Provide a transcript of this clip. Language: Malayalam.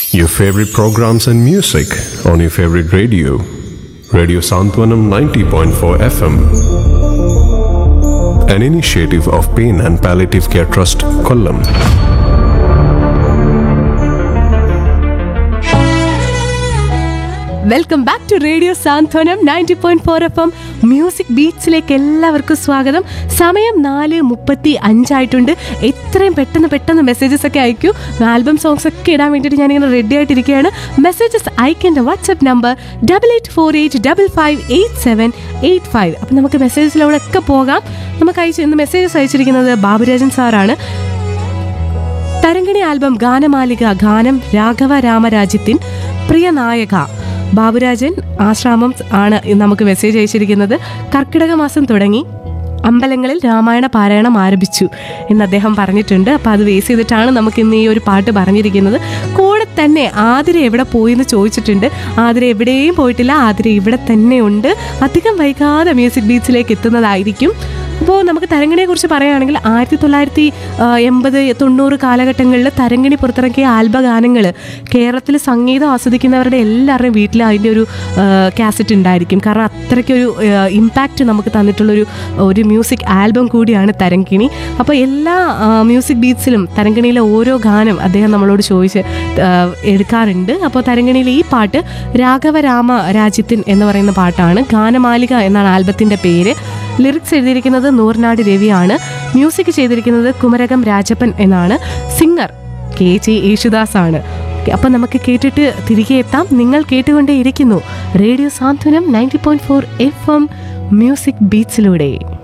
Your favorite programs and music on your favorite radio. Radio Santwanam 90.4 FM. An initiative of Pain and Palliative Care Trust, Kollam. Welcome back to radio Santhwanam ninety point four F M music ബീച്ചിലേക്ക് എല്ലാവർക്കും സ്വാഗതം സമയം നാല് മുപ്പത്തി അഞ്ചായിട്ടുണ്ട് എത്രയും പെട്ടെന്ന് പെട്ടെന്ന് മെസ്സേജസ് ഒക്കെ അയക്കൂ ആൽബം സോങ്സ് ഒക്കെ ഇടാൻ വേണ്ടിയിട്ട് ഞാനിങ്ങനെ റെഡി ആയിട്ടിരിക്കുകയാണ് മെസ്സേജസ് അയക്കേണ്ട WhatsApp number double eight four eight double five eight seven eight five അപ്പം നമുക്ക് മെസ്സേജസിലൂടെ ഒക്കെ പോകാം നമുക്ക് അയച്ച് ഇന്ന് മെസ്സേജസ് അയച്ചിരിക്കുന്നത് ബാബുരാജൻ സാറാണ് തരങ്കിണി ആൽബം ഗാനമാലിക ഗാനം രാഘവ രാമരാജ്യത്തിൻ പ്രിയ നായക ബാബുരാജൻ ആശ്രാമം ആണ് നമുക്ക് മെസ്സേജ് അയച്ചിരിക്കുന്നത് കർക്കിടക മാസം തുടങ്ങി അമ്പലങ്ങളിൽ രാമായണ പാരായണം ആരംഭിച്ചു എന്ന് അദ്ദേഹം പറഞ്ഞിട്ടുണ്ട് അപ്പോൾ അത് ബേസ് ചെയ്തിട്ടാണ് നമുക്ക് ഇന്ന് ഈ ഒരു പാട്ട് പറഞ്ഞിരിക്കുന്നത് കൂടെ തന്നെ ആതിര എവിടെ പോയി എന്ന് ചോദിച്ചിട്ടുണ്ട് ആതിര എവിടെയും പോയിട്ടില്ല ആതിര ഇവിടെ തന്നെ ഉണ്ട് അധികം വൈകാതെ മ്യൂസിക് ബീച്ചിലേക്ക് എത്തുന്നതായിരിക്കും അപ്പോൾ നമുക്ക് തരങ്ങിണിയെ കുറിച്ച് പറയുകയാണെങ്കിൽ ആയിരത്തി തൊള്ളായിരത്തി എൺപത് തൊണ്ണൂറ് കാലഘട്ടങ്ങളിൽ തരങ്ങിണി പുറത്തിറക്കിയ ആൽബ ഗാനങ്ങൾ കേരളത്തിൽ സംഗീതം ആസ്വദിക്കുന്നവരുടെ എല്ലാവരുടെയും വീട്ടിൽ അതിൻ്റെ ഒരു കാസറ്റ് ഉണ്ടായിരിക്കും കാരണം അത്രയ്ക്കൊരു ഇമ്പാക്റ്റ് നമുക്ക് തന്നിട്ടുള്ളൊരു ഒരു മ്യൂസിക് ആൽബം കൂടിയാണ് തരങ്കിണി അപ്പോൾ എല്ലാ ആ, മ്യൂസിക് ബീറ്റ്സിലും തരങ്കിണിയിലെ ഓരോ ഗാനം അദ്ദേഹം നമ്മളോട് ചോദിച്ച് ആ, എടുക്കാറുണ്ട് അപ്പോൾ തരങ്കിണിയിലെ ഈ പാട്ട് രാഘവ രാമ രാജ്യത്തിൻ എന്ന് പറയുന്ന പാട്ടാണ് ഗാനമാലിക എന്നാണ് ആൽബത്തിൻ്റെ പേര് ലിറിക്സ് എഴുതിയിരിക്കുന്നത് നൂർനാട് രവിയാണ് മ്യൂസിക് ചെയ്തിരിക്കുന്നത് കുമരകം രാജപ്പൻ എന്നാണ് സിംഗർ കെ ജെ യേശുദാസ് ആണ് അപ്പം നമുക്ക് കേട്ടിട്ട് തിരികെ എത്താം നിങ്ങൾ കേട്ടുകൊണ്ടേ ഇരിക്കുന്നു radio Santhwanam ninety point four F M music ബീറ്റ്സിലൂടെ